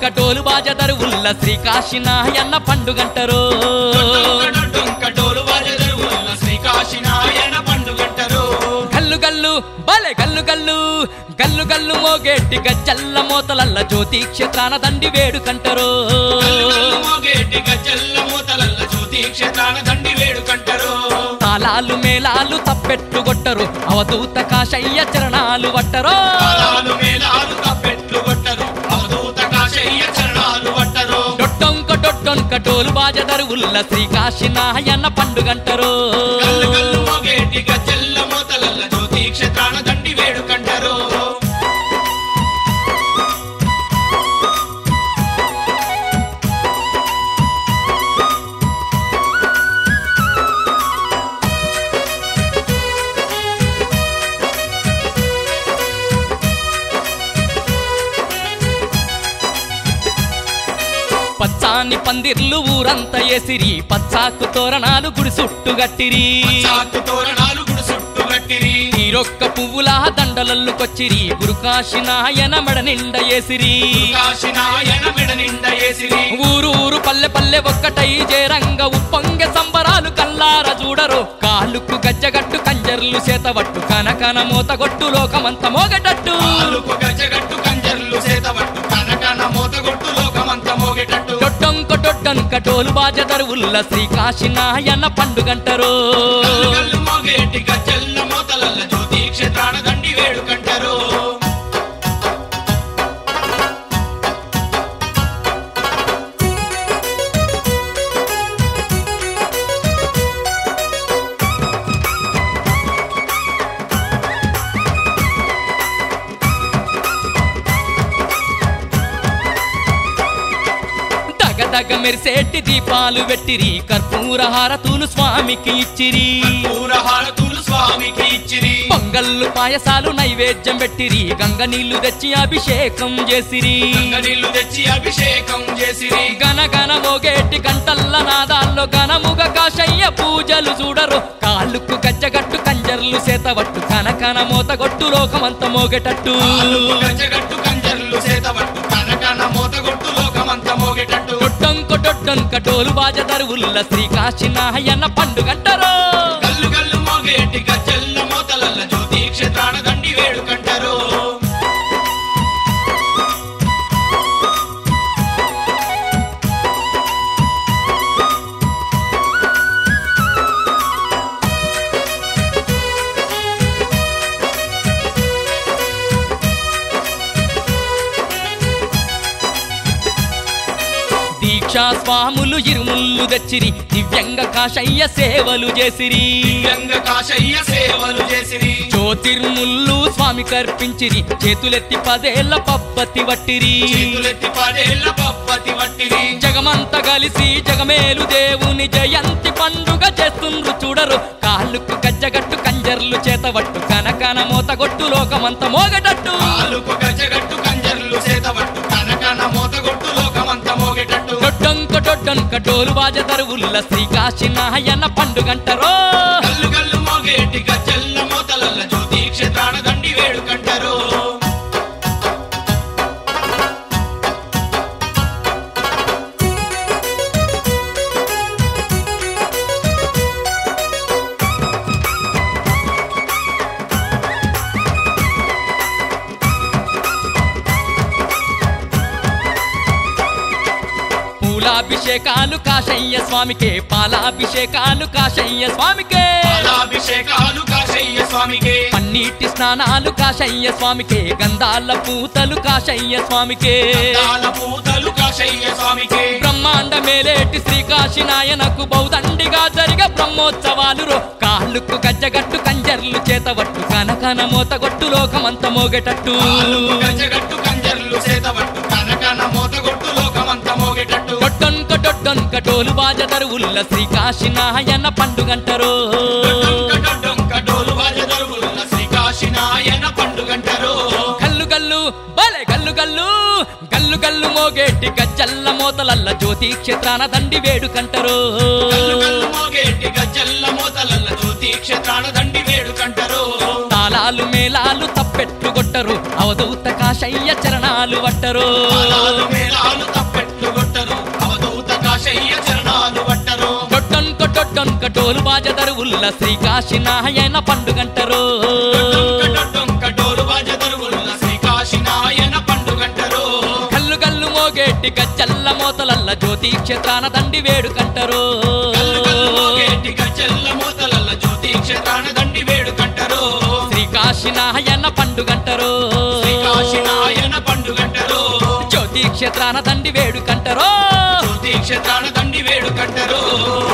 డొంక డోలు బాజదరు ఉల్ల శ్రీకాశి నాయన్న పండుగంటరు డొంక డోలు వాజదరు ఉన్న శ్రీకాశి నాయన పండుగంటరు గల్లు గల్లు బలే గల్లు గల్లు గల్లు గల్లు మోగేటి గజ్జల్ల మోతలల్ల జ్యోతి క్షేత్రాన దండి వేడుకంటరు కల్లు మోగేటి గజ్జల్ల మూతలల్ల జ్యోతి క్షేత్రాన దండి వేడుకంటరు తాళాలు మేళాలు తప్పెట్లు కొట్టరు అవధూత కాశయ్య చరణాలు వట్టరో తాళాలు మేళాలు తప్పెట్లు కొట్టరు అవధూత కాశయ్య చరణాలు పట్టరు డొట్టొంక డొట్టొంక డోలు బాజదరు ఉల్ల శ్రీకాశి నాయన్న పండుగంటరు కల్లు కల్లు మోగేటి గజ్జల్ల మూతలల్ల జ్యోతి క్షేత్రాన దండి వేడుకంటరు పచ్చాని పందిర్లు ఊరంతా ఎసిరి పచ్చాకు తోరణాలు గుడి చుట్టు గట్టిరి చాకు తోరణాలు గుడి చుట్టూ కట్టిరి తీరొక్క పువ్వుల దండలల్లుకొచ్చిరి గురుకాశి నాయన మెడ నిండ ఎసిరి కాశి నాయన మెడ నిండ ఏసిరి ఊరు ఊరు పల్లె పల్లె ఒక్కటై జేరంగ ఉప్పొంగె సంబరాలు కల్లార చూడరు కాళ్ళుకు గజ్జగట్టు కంజర్లు చేతవట్టు కనకన మూతగొట్టు లోకమంత మోగటట్టు ఆలుకు గజగట్టు కంజర్లు సేతవట్టు కనకన మోతగొట్టు లోకమంత మోగేటట్టు డొట్టొంక డొట్టొంక డోలు బాజదరు ఉల్ల శ్రీకాశి నాయన పండుగంటరు కల్లు కల్లు మోగేటి గజ్జల్ల మోతలల్ల జ్యోతి క్షేత్రాన దండి వేడుకంటరు దగ దగ మెరిసేటి దీపాలు పెట్టిరి కర్పూర హారతులు స్వామికి ఇచ్చిరి పూరహారతులు స్వామికి ఇచ్చిరి పొంగల్లు పాయసాలు నైవేద్యం పెట్టిరి గంగ నీళ్లు తెచ్చి అభిషేకం చేసిరి గంగ నీళ్లు తెచ్చి అభిషేకం చేసిరి గన గన మోగేటి గంటల్ల నాదాల్లో ఘనముగ కాశయ్య పూజలు చూడరు కాళ్ళుకు గజ్జగట్టు కంజర్లు సేతవట్టు కనకన మోతగొట్టు లోకమంత మోగేటట్టు ఆలుకు గజగట్టు కంజర్లు సేతవట్టు కనకన మోతగొట్టు లోకమంత మోగేటట్టు డొట్టొంక డొట్టొంక డోలు బాజదరు ఉల్ల శ్రీకాశి నాయన్న పండుగంటరు కల్లు కల్లు మోగేటి గజ్జల్ల మోతలల్ల జ్యోతి క్షేత్రాన దండి వేడుకంటరు దీక్షా స్వాములు ఇరుముళ్ళు తెచ్చిరి దివ్యంగ కాశయ్య సేవలు చేసిరి గంగ కాశయ్య సేవలు చేసిరి జ్యోతిర్ముళ్ళు స్వామి కర్పించిరి చేతులెత్తి పదేళ్ల పబ్బతి వట్టిరి చేతులెత్తి పదేళ్ల పప్పతి వట్టిరి జగమంత కలిసి జగమేలు దేవుని జయంతి పండుగ చేస్తుండ్రు చూడరు కాళ్ళుకు గజ్జగట్టు కంజర్లు చేతవట్టు కనకన మోతగొట్టు లోకమంత మోగటట్టు ఆలుకు గజగట్టు కంజర్లు సేతవట్టు కనకన మోతగొట్టు లోకమంత మోగేటట్టు డొడ్డొంక డొడ్డొంక డోలు బాజదరు ఉల్ల శ్రీకాశి నాయన్న పండుగంటరో కల్లు కల్లు మోగేటి గజ్జల్ల మోతలల్ల జ్యోతి క్షేత్రాన దండి వేడుకంటరు పూలాభిషేకాలు కాశయ్య స్వామికే పాలాభిషేకాలు కాశయ్య స్వామికే పాలాభిషేకాలు కాశయ్య స్వామికే పన్నీటి స్నానాలు కాశయ్య స్వామికే గంధాల పూతలు కాశయ్య స్వామికే తాళ పూతలు కాశయ్య స్వామికే బ్రహ్మాండ మేలేటి శ్రీకాశి నాయనకు బౌదండిగా జరిగ బ్రహ్మోత్సవాలు రో కాళ్ళుకు గజ్జగట్టు కంజర్లు చేతవట్టు కనకన మోతగొట్టు లోకమంత మోగేటట్టు ఆలుకు గజగట్టు కంజర్లు సేతవట్టు కనకన మోతగొట్టు లోకమంత మోగేటట్టు డొడ్డొన్క డొడ్డొన్క డోలు బాజదరు ఉల్ల శ్రీకాశి నాయన పండుగంటరు డొంక డొంక డోలు వాజదరువుల్ల శ్రీకాశి నాయన పండుగంటరు గల్లు గల్లు బలే గల్లు గల్లు గల్లు గల్లు మోగేటి గజ్జల్ల మోతలల్ల జ్యోతి క్షేత్రాన దండి వేడుకంటరు కల్లు కల్లు మోగేటి గజ్జల్ల మోతలల్ల జ్యోతి క్షేత్రాన దండి వేడుకంటరు తాళాలు మేళాలు తప్పెట్లు కొట్టరు అవధూత కాశ కాశయ్య చరణాలు వట్టరు తాళాలు మేళాలు తప్పెట్లు కొట్టరు అవధూత కాశయ్య చరణాలు పట్టరు డొట్టొన్క డొట్టొన్క డోలు బాజ దరువుల్ల శ్రీ కాశీ నాయన పండుగంటరు డొంక డొంక డోలు బాజ దరువుల్ల శ్రీ కాశీ నాయన పండుగంటరు కల్లు కల్లు మోగేటి గజ్జల్ల మోతలల్ల జ్యోతి క్షేత్రాన దండి వేడుకంటరు కల్లు కల్లు మోగేటి గజ్జెల్ల మూతలల్ల జ్యోతి క్షేత్రాన దండి వేడుకంటరు శ్రీ కాశీ నాయన పండుగంటరు శ్రీ కాశీ నాయన పండుగంటరు జ్యోతి క్షేత్రాన దండి వేడుకంటరు జ్యోతి క్షేత్రాన దండి వేడుకంటరు